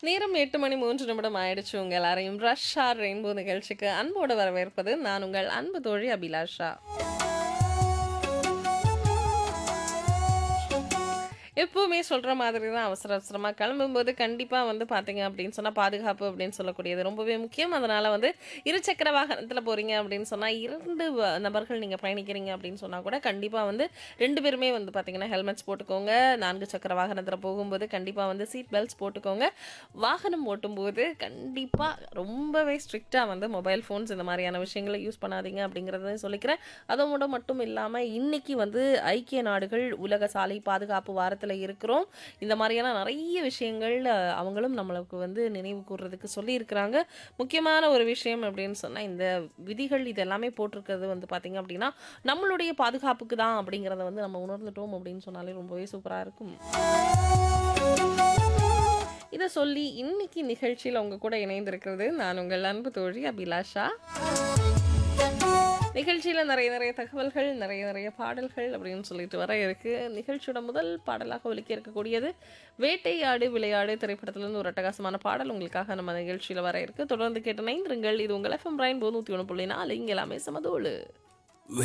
நேரம் எட்டு மணி மூன்று நிமிடம் ஆயிடுச்சு உங்க எல்லாரையும் ரஷ்ஷா ரெயின்போ நிகழ்ச்சிக்கு அன்போடு வரவேற்பது நான் உங்கள் அன்பு தோழி அபிலாஷா எப்பவுமே சொல்ற மாதிரி தான் அவசர அவசரமா கிளம்பும்போது கண்டிப்பா வந்து பாத்தீங்க அப்படின்னு சொன்னா பாதுகாப்பு அப்படின்னு சொல்லக்கூடியது ரொம்பவே முக்கியம் அதனால வந்து இருசக்கர வாகனத்துல போறீங்க அப்படின்னு சொன்னா இரண்டு வ- நபர்கள் நீங்க பயணிக்கிறீங்க அப்படின்னு சொன்னா கூட கண்டிப்பா வந்து ரெண்டு பேருமே வந்து பாத்தீங்கன்னா ஹெல்மெட்ஸ் போட்டுக்கோங்க நான்கு சக்கர வாகனத்துல போகும்போது கண்டிப்பா வந்து சீட் பெல்ட்ஸ் போட்டுக்கோங்க வாகனம் ஓட்டும்போது கண்டிப்பா ரொம்பவே ஸ்ட்ரிக்டா வந்து மொபைல் ஃபோன்ஸ் இந்த மாதிரியான விஷயங்களை யூஸ் பண்ணாதீங்க அப்படிங்கறத சொல்லிக்கிறேன் அதோட மட்டும் இல்லாம இன்னைக்கு வந்து ஐக்கிய நாடுகள் உலக சாலை பாதுகாப்பு வாரத்துல இருக்கிறோம் இந்த மாதிரியான நிறைய விஷயங்கள் அஹ், அவங்களும் நம்மளுக்கு வந்து நினைவு கூறுறதுக்கு சொல்லியிருக்கிறாங்க முக்கியமான ஒரு விஷயம் அப்படின்னு சொன்னா இந்த விதிகள் இது எல்லாமே போட்டிருக்கிறது வந்து பாத்தீங்க அப்படின்னா நம்மளுடைய பாதுகாப்புக்கு தான் அப்படிங்கிறத வந்து நம்ம உணர்ந்துட்டோம் அப்படின்னு சொன்னாலே ரொம்பவே சூப்பரா இருக்கும் இதை சொல்லி இன்னைக்கு நிகழ்ச்சியில் உங்க கூட இணைந்திருக்கிறது நான் உங்கள் அன்பு தோழி அபிலாஷா நிகழ்ச்சியில் நிறைய நிறைய தகவல்கள் நிறைய நிறைய பாடல்கள் அப்படின்னு சொல்லிட்டு வர இருக்கு நிகழ்ச்சியோட முதல் பாடலாக ஒலிக்க இருக்கக்கூடியது வேட்டையாடு விளையாடு திரைப்படத்திலிருந்து ஒரு அட்டகாசமான பாடல் உங்களுக்காக நம்ம நிகழ்ச்சியில் வர இருக்கு தொடர்ந்து கேட்டு நைந்திருங்கள் இது உங்கள் எஃப்எம் பிரைன் நூற்றி ஒன்று புள்ளி நாலு இங்கே எல்லாமே சமதோடு